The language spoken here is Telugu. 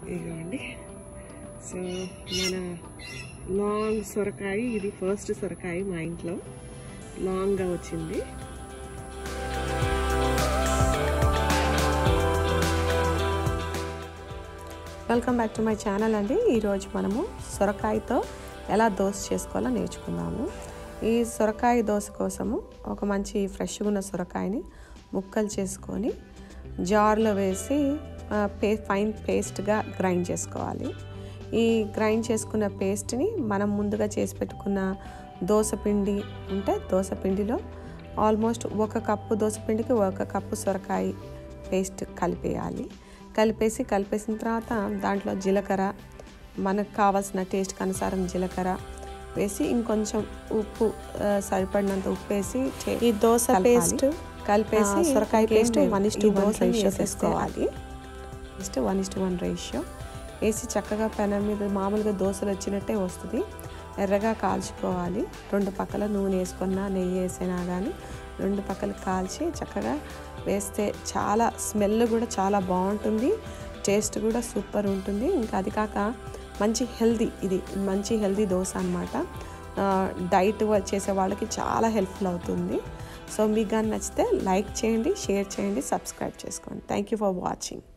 ఇదిగోండి సో మన లాంగ్ సొరకాయ ఇది ఫస్ట్ సొరకాయ మా ఇంట్లో లాంగ్గా వచ్చింది welcome back to my channel అండి ఈరోజు మనము సొరకాయతో ఎలా దోశ చేసుకోవాలో నేర్చుకుందాము ఈ సొరకాయ దోశ కోసము ఒక మంచి ఫ్రెష్గా ఉన్న సొరకాయని ముక్కలు చేసుకొని జార్లో వేసి ఆ, పే ఫైన్ పేస్ట్గా గ్రైండ్ చేసుకోవాలి ఈ గ్రైండ్ చేసుకున్న పేస్ట్ని మనం ముందుగా చేసి పెట్టుకున్న దోశ పిండి ఉంటే దోశ పిండిలో ఆల్మోస్ట్ ఒక కప్పు దోశ పిండికి ఒక కప్పు సొరకాయ పేస్ట్ కలిపేయాలి కలిపేసి కలిపేసిన తర్వాత దాంట్లో జీలకర్ర మనకు కావాల్సిన టేస్ట్కి అనుసారం జీలకర్ర వేసి ఇంకొంచెం ఉప్పు ఆ, సరిపడినంత ఉప్పు వేసి చే- ఈ దోశ కలపాలి. పేస్ట్ కలిపేసి ఆ, సొరకాయ పేస్ట్ ఇంకేంటి? వన్ ఇస్ టు ఈ వన్ దోశని రేషియో వేసేసుకోవాలి. వేసుకోవాలి just one is to one ratio వేసి చక్కగా పెనం మీద మామూలుగా దోశలు వచ్చినట్టే వస్తుంది ఎర్రగా కాల్చుకోవాలి రెండు పక్కల నూనె వేసుకున్నా నెయ్యి వేసినా కానీ రెండు పక్కలు కాల్చి చక్కగా వేస్తే చాలా స్మెల్ కూడా చాలా బాగుంటుంది టేస్ట్ కూడా సూపర్ ఉంటుంది ఇంకా అది కాక మంచి హెల్దీ ఇది మంచి హెల్దీ దోశ అనమాట డైట్ చేసే వాళ్ళకి చాలా హెల్ప్ఫుల్ అవుతుంది సో మీకు కానీ నచ్చితే లైక్ చేయండి షేర్ చేయండి సబ్స్క్రైబ్ చేసుకోండి థ్యాంక్ యూ ఫర్ వాచింగ్